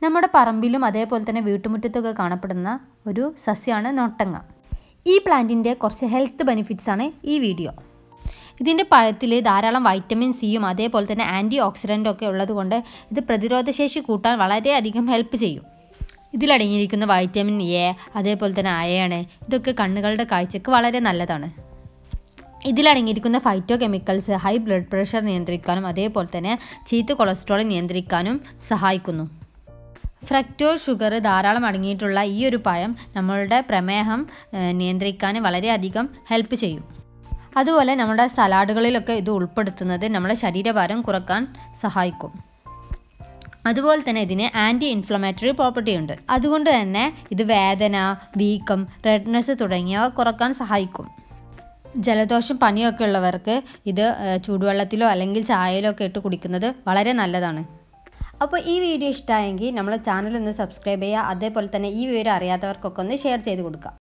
നമ്മുടെ പറമ്പിലും അതേപോലെ തന്നെ വീട്ടുമുറ്റത്തൊക്കെ കാണപ്പെടുന്ന ഒരു സസ്യമാണ് നൊട്ടങ്ങ ഈ പ്ലാന്റിൻ്റെ കുറച്ച് ഹെൽത്ത് ബെനിഫിറ്റ്സ് ആണ് ഈ വീഡിയോ ഇതിൻ്റെ പഴത്തിൽ ധാരാളം വൈറ്റമിൻ സിയും അതേപോലെ തന്നെ ആൻറ്റി ഓക്സിഡൻ്റും ഒക്കെ ഉള്ളതുകൊണ്ട് ഇത് പ്രതിരോധശേഷി കൂട്ടാൻ വളരെയധികം ഹെൽപ്പ് ചെയ്യും ഇതിലടങ്ങിയിരിക്കുന്ന വൈറ്റമിൻ എ അതേപോലെ തന്നെ അയണ് ഇതൊക്കെ കണ്ണുകളുടെ കാഴ്ചക്ക് വളരെ നല്ലതാണ് ഇതിലടങ്ങിയിരിക്കുന്ന phytochemicals high blood pressure നിയന്ത്രിക്കാനും അതേപോലെ തന്നെ ചീത്ത കൊളസ്ട്രോൾ നിയന്ത്രിക്കാനും സഹായിക്കുന്നു ഫ്രക്ടോൾ ഷുഗർ ധാരാളം അടങ്ങിയിട്ടുള്ള ഈ ഒരു പഴം നമ്മളുടെ പ്രമേഹം ഏഹ്, നിയന്ത്രിക്കാൻ വളരെയധികം ഹെൽപ്പ് ചെയ്യും അതുപോലെ നമ്മുടെ സലാഡുകളിലൊക്കെ ഇത് ഉൾപ്പെടുത്തുന്നത് നമ്മുടെ ശരീരഭാരം കുറക്കാൻ സഹായിക്കും അതുപോലെ തന്നെ ഇതിന് ആൻറ്റി ഇൻഫ്ലമേറ്ററി പ്രോപ്പർട്ടി ഉണ്ട് അതുകൊണ്ട് തന്നെ ഇത് വേദന വീക്കം റെഡ്നെസ് തുടങ്ങിയവ കുറക്കാൻ സഹായിക്കും ജലദോഷം പനിയൊക്കെ ഉള്ളവർക്ക് ഇത് ഏഹ്, ചൂടുവെള്ളത്തിലോ അല്ലെങ്കിൽ ചായയിലോ ഒക്കെ ഇട്ട് കുടിക്കുന്നത് വളരെ നല്ലതാണ് അപ്പോൾ ഈ വീഡിയോ ഇഷ്ടമായെങ്കിൽ നമ്മളെ ചാനൽ ഒന്ന് സബ്സ്ക്രൈബ് ചെയ്യുക അതേപോലെ തന്നെ ഈ വിവരം അറിയാത്തവർക്കൊക്കെ ഒന്ന് ഷെയർ ചെയ്ത് കൊടുക്കുക